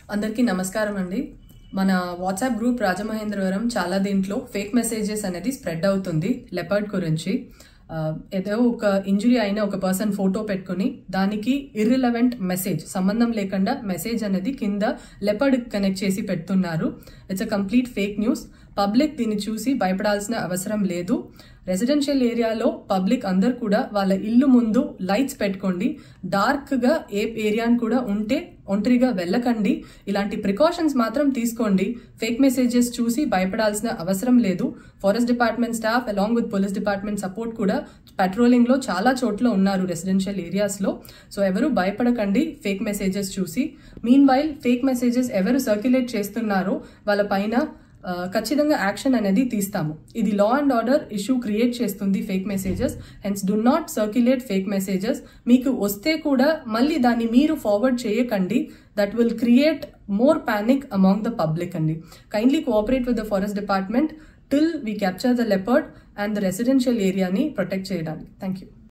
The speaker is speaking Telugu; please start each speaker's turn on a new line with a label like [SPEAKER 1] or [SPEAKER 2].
[SPEAKER 1] అందరికీ నమస్కారం అండి మన వాట్సాప్ గ్రూప్ రాజమహేంద్రవరం చాలా దీంట్లో ఫేక్ మెసేజెస్ అనేది స్ప్రెడ్ అవుతుంది లెపర్డ్ గురించి ఆ, ఏదో ఒక ఇంజురీ అయిన ఒక పర్సన్ ఫోటో పెట్టుకుని దానికి ఇర్రిలవెంట్ మెసేజ్ సంబంధం లేకుండా మెసేజ్ అనేది కింద లెపర్డ్ కనెక్ట్ చేసి పెడుతున్నారు it's uh complete fake news public దీన్ని చూసి భయపడాల్సిన అవసరం లేదు రెసిడెన్షియల్ ఏరియాలో పబ్లిక్ అందరు కూడా వాళ్ళ ఇల్లు ముందు లైట్స్ పెట్టుకోండి డార్క్ గా ఏ ఏరియాని కూడా ఉంటే ఒంటరిగా వెళ్ళకండి ఇలాంటి ప్రికాషన్స్ మాత్రం తీసుకోండి ఫేక్ మెసేజెస్ చూసి భయపడాల్సిన అవసరం లేదు forest department staff along with police department support కూడా పెట్రోలింగ్ లో చాలా చోట్ల ఉన్నారు రెసిడెన్షియల్ ఏరియాస్ లో సో ఎవరు భయపడకండి ఫేక్ మెసేజెస్ చూసి మీన్ వైల్ ఫేక్ మెసేజెస్ ఎవరు సర్క్యులేట్ చేస్తున్నారో వాళ్ళ పైన ఆ, ఖచ్చితంగా యాక్షన్ అనేది తీస్తాము ఇది law and order issue create చేస్తుంది fake messages hence do not circulate fake messages మీకు వస్తే కూడా మళ్ళీ దాన్ని మీరు ఫార్వర్డ్ చేయకండి that will create more panic among the public అండి kindly cooperate with the forest department till we capture the leopard and the residential ఏరియాని ప్రొటెక్ట్ చేయడానికి థ్యాంక్ యూ